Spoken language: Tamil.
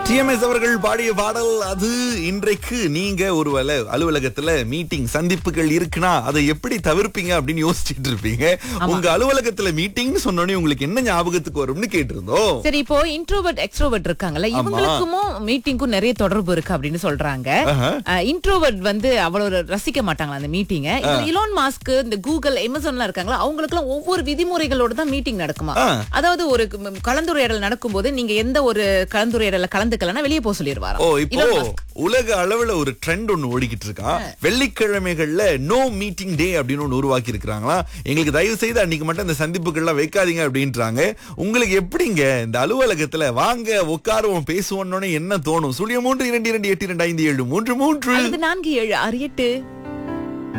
டிஎம்எஸ் அவர்கள் பாடிய பாடல் அது இன்றைக்கு நீங்க ஒருவேளை அலுவலகத்துல மீட்டிங் சந்திப்புகள் இருக்குன்னா அதை எப்படி தவிர்ப்பீங்க அப்படின்னு யோசிச்சுட்டு இருப்பீங்க உங்க அலுவலகத்துல மீட்டிங் சொன்னோடனே உங்களுக்கு என்ன ஞாபகத்துக்கு வரும்னு கேட்டிருந்தோம் சரி இப்போ இன்ட்ரோவர்ட் எக்ஸ்ட்ரோவர்ட் இருக்காங்கல்ல இவங்களுக்கும் மீட்டிங்க்கும் நிறைய தொடர்பு இருக்கு அப்படின்னு சொல்றாங்க ஆஹா. இன்ட்ரோவர்ட் வந்து அவ்வளவு ரசிக்க மாட்டாங்களா அந்த மீட்டிங்க இலோன் மாஸ்க் இந்த கூகுள் அமேசான்லாம் இருக்காங்களா அவங்களுக்கு எல்லாம் ஒவ்வொரு விதிமுறைகளோட தான் மீட்டிங் நடக்குமா ஆ. அதாவது ஒரு ம், கலந்துரையாடல் நடக்கும்போது நீங்க எந்த ஒரு கலந்துரையாடல கலந்துக்கலன்னா வெளியே போக சொல்லிடுவாராம் ஓ இப்போ உலக அளவுல ஒரு ட்ரெண்ட் ஒண்ணு ஓடிக்கிட்டு இருக்கான் வெள்ளிக்கிழமைகள்ல நோ மீட்டிங் டே அப்படின்னு ஒண்ணு உருவாக்கி இருக்கிறாங்களா எங்களுக்கு தயவு செய்து அன்னைக்கு மட்டும் இந்த சந்திப்புகள்லாம் வைக்காதீங்க அப்படின்றாங்க உங்களுக்கு எப்படிங்க இந்த அலுவலகத்துல வாங்க உட்காருவோம் பேசுவோம்னு என்ன தோணும் சுழிய மூன்று இரண்டு இரண்டு எட்டு இரண்டு ஐந்து ஏழு மூன்று மூன்று அல்லது நான்கு ஏழு ஆறு எட்டு